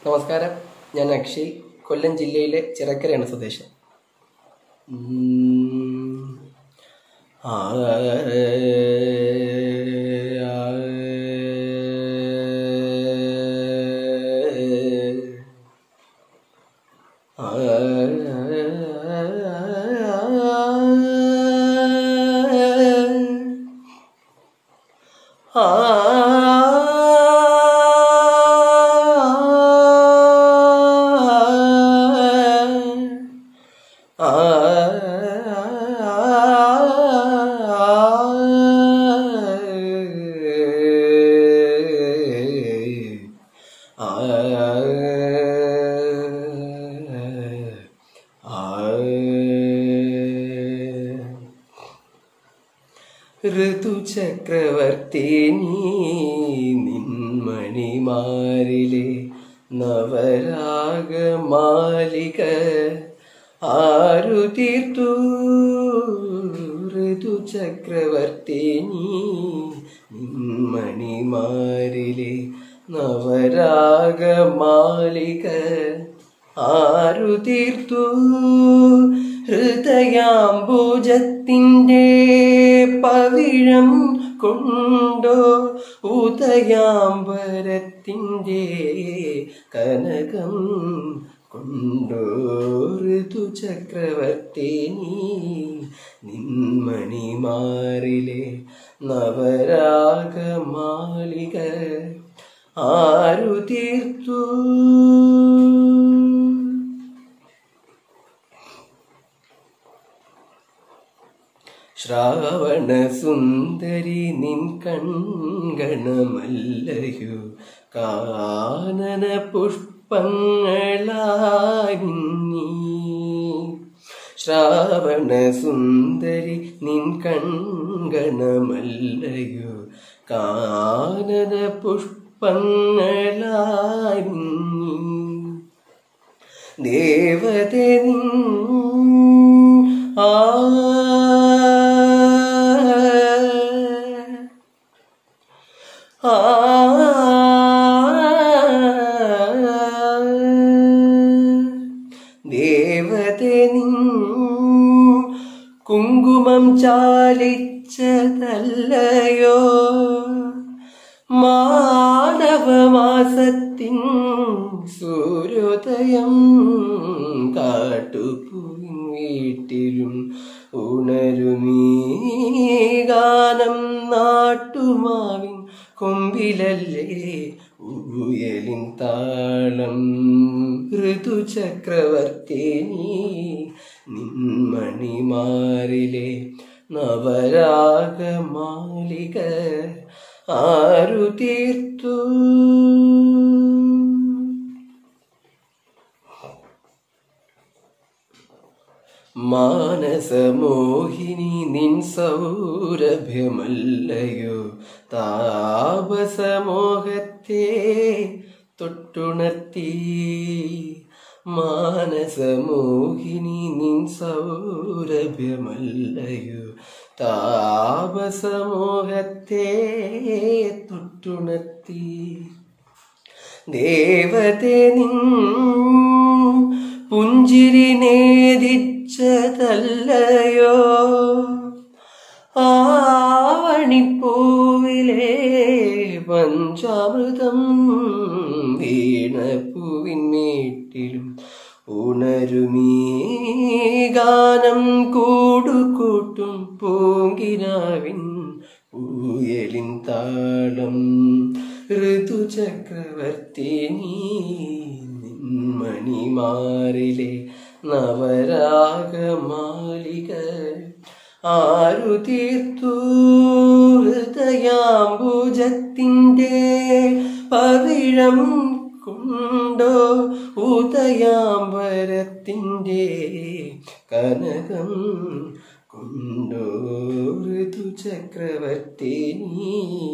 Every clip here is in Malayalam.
നമസ്കാരം ഞാൻ അക്ഷയ് കൊല്ലം ജില്ലയിലെ ചിറക്കരയാണ് സ്വദേശം ഉം. ആ, ആ, ആ ഋതുചക്രവർത്തി നീ നിന്മണിമാരിലെ നവരാഗമാലിക ആരു തീർത്തു ഋതുചക്രവർത്തി നീ നിന്മണിമാരിലെ നവരാഗമാലിക ആരു തീർത്തു ഹൃദയാംബുജത്തിൻ്റെ പവിഴം കൊണ്ടോ ഉദയാംബരത്തിൻ്റെ കനകം കൊണ്ടോ ഋതുചക്രവർത്തി നീ നിന്മണിമാറിലെ നവരാഗമാലിക ആരു തീർത്തു ശ്രാവണ സുന്ദരി നിൻ കൺഗണമല്ലയോ കാനന പുഷ്പങ്ങളായി നീ ശ്രാവണ സുന്ദരി നിൻ കൺഗണമല്ലയോ കാനന പുഷ്പങ്ങളായി നീ ദേവതേ നിൻ ആ ആ ദേവതേ നിൻ കുങ്കുമം ചാലിച്ചതല്ലയോ മാനവമാസത്തിൻ സൂര്യോദയം കാട്ടുപൂവിൻ വീട്ടിലും ഉണരുമീ ഗാനം നാട്ടുമാവിൻ കൊമ്പിലല്ലേ ഊയലിൻ താളം ഋതുചക്രവർത്തി നീ നിന്മണിമാറിലെ നവരാഗമാലിക ആരു തീർത്തു മാനസമോഹിനി നിൻ സൗരഭ്യമല്ലയോ താപസമോഹത്തെ തൊട്ടുണർത്തി മാനസമോഹിനി നിൻ സൗരഭ്യമല്ലയോ താപസമോഹത്തെ തൊട്ടുണർത്തി ദേവതേ നിൻ പുഞ്ചിരി നേദിച്ചതല്ലയോ ആവണിപ്പൂവിലെ പഞ്ചാമൃതം വീണപ്പൂവിന്മേട്ടിലും ഉണരുമീ ഗാനം കൂടുകൂട്ടും പൂങ്കിനാവിൻ ഊയലിൻ താളം ഋതുചക്രവർത്തി നീ മണിമാറിലെ നവരാഗമാലിക ആരു തീർത്തു ഹൃദയാംബുജത്തിൻ്റെ പവിഴം കൊണ്ടോ ഉദയാംബരത്തിൻ്റെ കനകം കൊണ്ടോ ഋതുചക്രവർത്തി നീ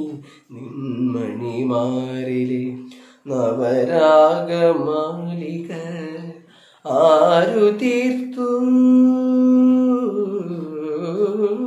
നിന്മണിമാറിലെ നവരാഗമാലിക ആരു തീർത്തു